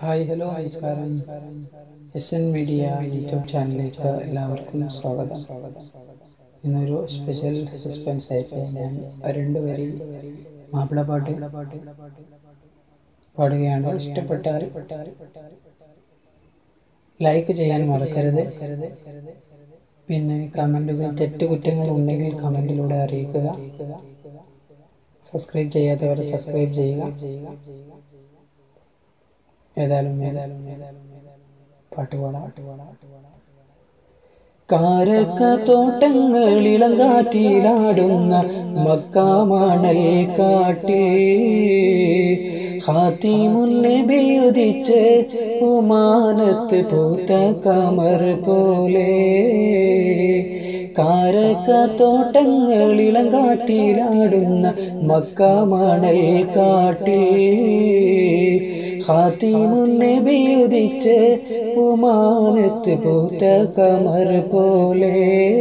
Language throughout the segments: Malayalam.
ഹായ് ഹലോ നമസ്കാരം എസ് എൻ മീഡിയ യൂട്യൂബ് ചാനലിലേക്ക് എല്ലാവർക്കും സ്വാഗതം ഇന്നൊരു സ്പെഷ്യൽ സസ്പെൻസ് ആയിട്ട് ഞാൻ രണ്ട് വരി മാപ്പിളപ്പാട്ട് പാടുകയാണ് ഇഷ്ടപ്പെട്ടാൽ ലൈക്ക് ചെയ്യാൻ മറക്കരുത് പിന്നെ കമൻറ്റുകൾ തെറ്റുകുറ്റങ്ങൾ ഉണ്ടെങ്കിൽ കമൻറ്റിലൂടെ അറിയിക്കുക സബ്സ്ക്രൈബ് ചെയ്യാത്തവർ സബ്സ്ക്രൈബ് ചെയ്യുക ഏതായാലും ഏതായാലും ഏതായാലും പാട്ട് പാടാം പാട്ട് പാടാം പാട്ട് പാടാം കാരക്ക തോട്ടങ്ങളിളം കാറ്റിലാടുന്ന മക്കാമണൽ കാട്ടിൽ ഹാത്തിമുന്നെ ബെയുദിച്ച് ഉമാനത്ത് പൂത്ത കമർ പോലെ കാരക്ക തോട്ടങ്ങളിളം കാറ്റിലാടുന്ന മക്കാമണൽ കാട്ടിൽ ഹാത്തിമുന്നെ ബിയുദിച്ച് ഉമാനത്ത് പൂത്ത കമർ പോലെ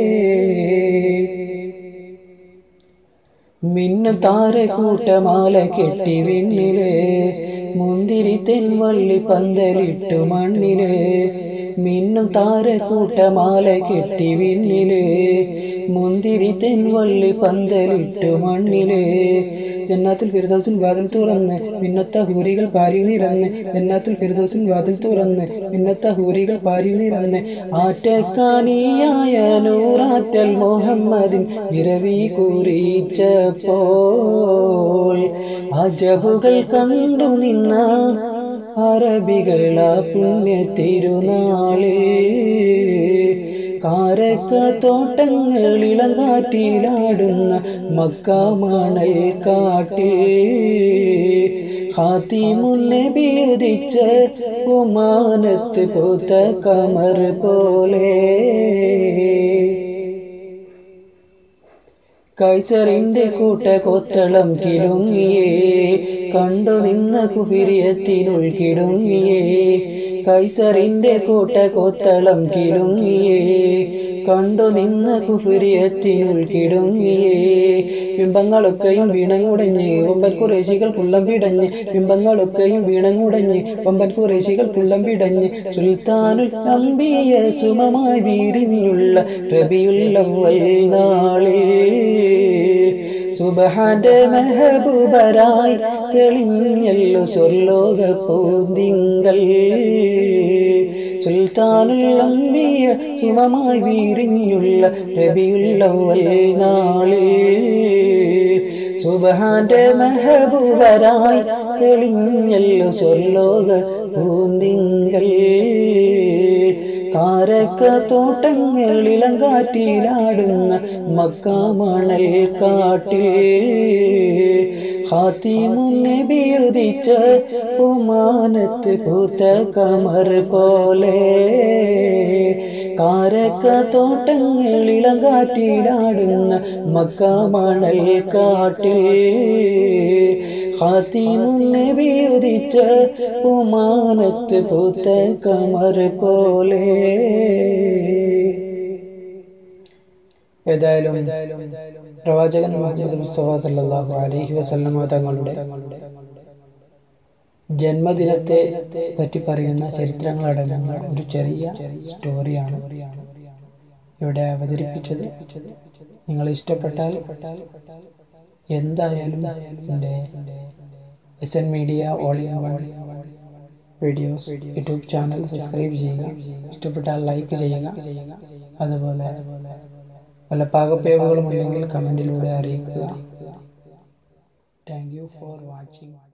മിന്നും താരക്കൂട്ടമാല കെട്ടി വിണ്ണില് മുന്തിരി തെൻവള്ളി പന്തലിട്ടു മണ്ണില് മിന്നും താരക്കൂട്ടമാല കെട്ടി വിണ്ണില് മുന്തിരി തെൻവള്ളി പന്തലിട്ടു മണ്ണില് ജന്നാത്തുൽ ഫിർദൗസിൻ വാതിൽ തുറന്ന് മിന്നത്ത ഹൂരികൾ പാരിൽ നിറന്ന് ജന്നാത്തുൽ ഫിർദൗസിൻ വാതിൽ തുറന്ന് മിന്നത്ത ഹൂരികൾ പാരിൽ നിറന്ന് ആറ്റക്കാനിയായ നൂറാറ്റൽ മുഹമ്മദിൻ വിരവി കുറിച്ചപ്പോൾ അജബുകൾ കണ്ടു നിന്ന അറബികളാ പുണ്യ തിരുനാളിൽ കാരക്ക തോട്ടങ്ങളിളം കാറ്റിലാടുന്ന മക്കാമണൽ കാട്ടിൽ ഹാത്തിമുന്നെ ബീതിച്ച ഉമാനത്ത് പൂത്ത കമർ പോലെ കൈസറിന്റെ കൂട്ട കൊത്തളം കിലുങ്ങിയേ കണ്ടു നിന്ന കുഫിരിയത്തിനുൾ കിടുങ്ങിയേ കൈസറിന്റെ കൂട്ട കൊത്തളം കിലുങ്ങിയേ കണ്ടു നിന്ന കുഫിരിയത്തിനുൾ കിടുങ്ങിയേ ബിംബങ്ങളൊക്കെയും വീണങ്ങുടഞ്ഞ് വമ്പൻ കുറേശികൾ കുള്ളം പിടഞ്ഞ് ബിംബങ്ങളൊക്കെയും വീണങ്ങുടഞ്ഞ് വമ്പൻ കുറേശികൾ കുള്ളം പിടഞ്ഞ് സുൽത്താനുൽ അമ്പിയ സുമമായി വീരിഞ്ഞുള്ള റബിയുള്ളവൽ നാളിൽ സുബഹാന്റെ മെഹബൂബരായി തെളിഞ്ഞല്ലോ സ്വർലോക പൂന്തിങ്കൾ സുൽത്താനുൽ അമ്പിയ സുമമായി വീരിഞ്ഞുള്ള റബിയുള്ളവൽ നാളിൽ സുബഹാന്റെ മെഹബൂബരായി തെളിഞ്ഞല്ലോ സ്വർലോക പൂന്തിങ്കൾ കാരക്ക തോട്ടങ്ങളിളം കാറ്റിലാടുന്ന മക്കാമണൽ കാട്ടിൽ ഹാത്തിമുന്നെ ബിയുദിച്ച ഉമാനത്ത് പൂത്ത കമർ പോലെ കാരക്ക തോട്ടങ്ങളിളം കാറ്റിലാടുന്ന മക്കാമണൽ കാട്ടിൽ ഹാത്തിമുന്നെ ബിയുദിച്ച ഉമാനത്ത് പൂത്ത കമർ പോലെ ഏതായാലും പ്രവാചകൻ മുഹമ്മദ് മുസ്തഫ സല്ലല്ലാഹു അലൈഹി വസല്ലമ തങ്ങളുടെ ജന്മദിനത്തെ പറ്റി പറയുന്ന ചരിത്രങ്ങളടങ്ങുന്ന ഒരു ചെറിയ സ്റ്റോറിയാണ് ഇവിടെ അവതരിപ്പിച്ചത് നിങ്ങൾ ഇഷ്ടപ്പെട്ടാൽ എന്തായാലും എൻ്റെ S N media all in one videos YouTube channel subscribe ചെയ്യുക ഇഷ്ടപ്പെട്ടാൽ ലൈക്ക് ചെയ്യുക അതുപോലെ വല്ല പാകപ്പേവുകളും ഉണ്ടെങ്കിൽ കമൻറ്റിലൂടെ അറിയിക്കുക താങ്ക് യു ഫോർ വാച്ചിങ്